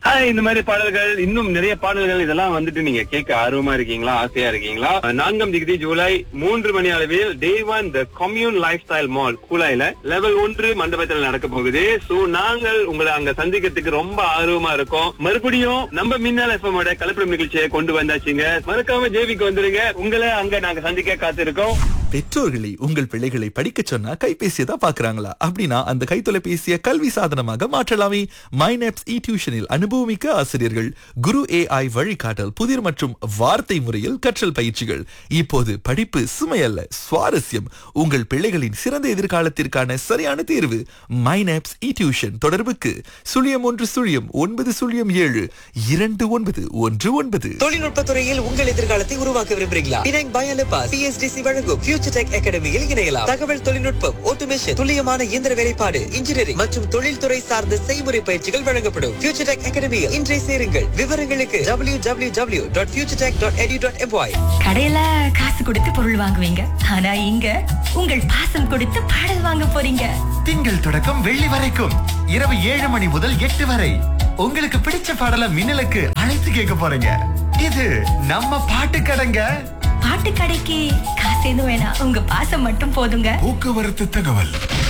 hi இந்த மாதிரி பாடல்கள் இன்னும் நிறைய பாடல்கள் இதெல்லாம் வந்துட்டு நீங்க கேட்க ஆர்வமா இருக்கீங்களா ஆசையா இருக்கீங்களா நான்காம் டிகிரி ஜூலை மூன்று மணி அளவில் day one the commune lifestyle mall கூலாயில லெவல் ஒன்று மண்டபத்தில் நடக்க போகுது சோ நாங்கள் உங்களை அங்க சந்திக்கிறதுக்கு ரொம்ப ஆர்வமா இருக்கோம் மறுபடியும் நம்ம மின்னல் எஃப்எம் ஓட கலப்படம் நிகழ்ச்சியை கொண்டு வந்தாச்சுங்க மறக்காம ஜேபிக்கு வந்துருங்க உங்களை அங்க நாங்க சந்திக்க காத்திருக்கோம் பெற்றோர்களை உங்கள் பிள்ளைகளை படிக்க சொன்னா கைபேசியை தான் பாக்குறாங்களா அப்படின்னா அந்த கைத்தொலைபேசியை கல்வி சாதனமாக மாற்றலாமே மைனப்ஸ் இ டியூஷனில் அனுபவமிக்க ஆசிரியர்கள் குரு ஏஐ வழிகாட்டல் புதிர் மற்றும் வார்த்தை முறையில் கற்றல் பயிற்சிகள் இப்போது படிப்பு சுமையல்ல சுவாரஸ்யம் உங்கள் பிள்ளைகளின் சிறந்த எதிர்காலத்திற்கான சரியான தேர்வு மைனப்ஸ் இ டியூஷன் தொடர்புக்கு சுழியம் ஒன்று சுழியம் ஒன்பது சுழியம் ஏழு இரண்டு ஒன்பது ஒன்று ஒன்பது தொழில்நுட்பத் துறையில் உங்கள் எதிர்காலத்தை உருவாக்க விரும்புகிறீங்களா பினாங் பயலபா சிஎஸ்டிசி வழங்கும் ஃபியூச்சர் டெக் அகாடமியில் இணையலாம் தகவல் தொழில்நுட்பம் ஆட்டோமேஷன் துல்லியமான இயந்திர வேலைப்பாடு இன்ஜினியரிங் மற்றும் தொழில்துறை சார்ந்த செய்முறை பயிற்சிகள் வழங்கப்படும் ஃபியூச்சர் டெக் அகாடமியில் இன்றைய சேருங்கள் விவரங்களுக்கு W W W dot future tech dot edu dot M Y கடையில காசு கொடுத்து பொருள் வாங்குவீங்க ஆனா இங்க உங்கள் பாசம் கொடுத்து பாடல் வாங்க போறீங்க திங்கள் தொடக்கம் வெள்ளி வரைக்கும் இரவு ஏழு மணி முதல் எட்டு வரை உங்களுக்கு பிடிச்ச பாடல மின்னலுக்கு அழைத்து கேட்க போறீங்க இது நம்ம பாட்டு கடைங்க பாட்டு கடைக்கு காசு எதுவும் வேணாம் உங்க பாசம் மட்டும் போதுங்க போக்குவரத்து தகவல்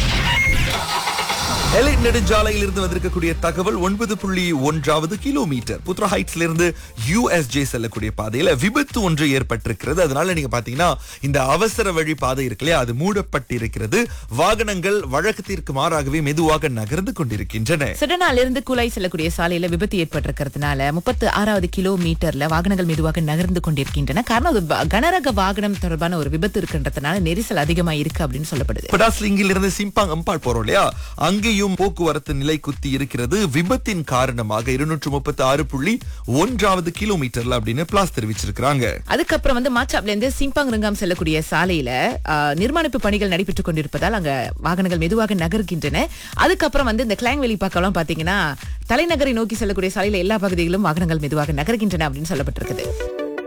எலைட் நெடுஞ்சாலையில் இருந்து வந்திருக்கக்கூடிய தகவல் ஒன்பது புள்ளி ஒன்றாவது கிலோமீட்டர் புத்ரா ஹைட்ஸ்ல இருந்து யூஎஸ்ஜே செல்லக்கூடிய பாதையில விபத்து ஒன்று ஏற்பட்டிருக்கிறது அதனால நீங்க பாத்தீங்கன்னா இந்த அவசர வழி பாதை இருக்கு இல்லையா அது மூடப்பட்டிருக்கிறது வாகனங்கள் வழக்கத்திற்கு மாறாகவே மெதுவாக நகர்ந்து கொண்டிருக்கின்றன சுடனால இருந்து குலாய் செல்லக்கூடிய சாலையில விபத்து ஏற்பட்டிருக்கிறதுனால முப்பத்து ஆறாவது கிலோமீட்டர்ல வாகனங்கள் மெதுவாக நகர்ந்து கொண்டிருக்கின்றன காரணம் அது வ- கனரக வாகனம் தொடர்பான ஒரு விபத்து இருக்கின்றதுனால நெரிசல் அதிகமா இருக்கு அப்படின்னு சொல்லப்படுது படாஸ்லிங்கில் இருந்து சிம்பாங் அம்பாள் போறோம் இல்லையா அங்கேயும் போக்குவரத்து நிலை குத்தி இருக்கிறது விபத்தின் காரணமாக இருநூற்று முப்பத்தி ஆறு புள்ளி ஒன்றாவது கிலோமீட்டர்ல அப்படின்னு பிளாஸ் தெரிவிச்சிருக்காங்க அதுக்கப்புறம் வந்து மாச்சாப்ல இருந்து சிம்பாங் ரங்காம் செல்லக்கூடிய சாலையில ஆ, நிர்மாணிப்பு பணிகள் நடைபெற்றுக் கொண்டிருப்பதால் அங்க வாகனங்கள் மெதுவாக நகர்கின்றன அதுக்கப்புறம் வந்து இந்த கிளாங்வெளி பக்கம்லாம் பாத்தீங்கன்னா தலைநகரை நோக்கி செல்லக்கூடிய சாலையில எல்லா பகுதிகளிலும் வாகனங்கள் மெதுவாக நகர்கின்றன அப்படின்னு சொல்லப்பட்டிருக்குது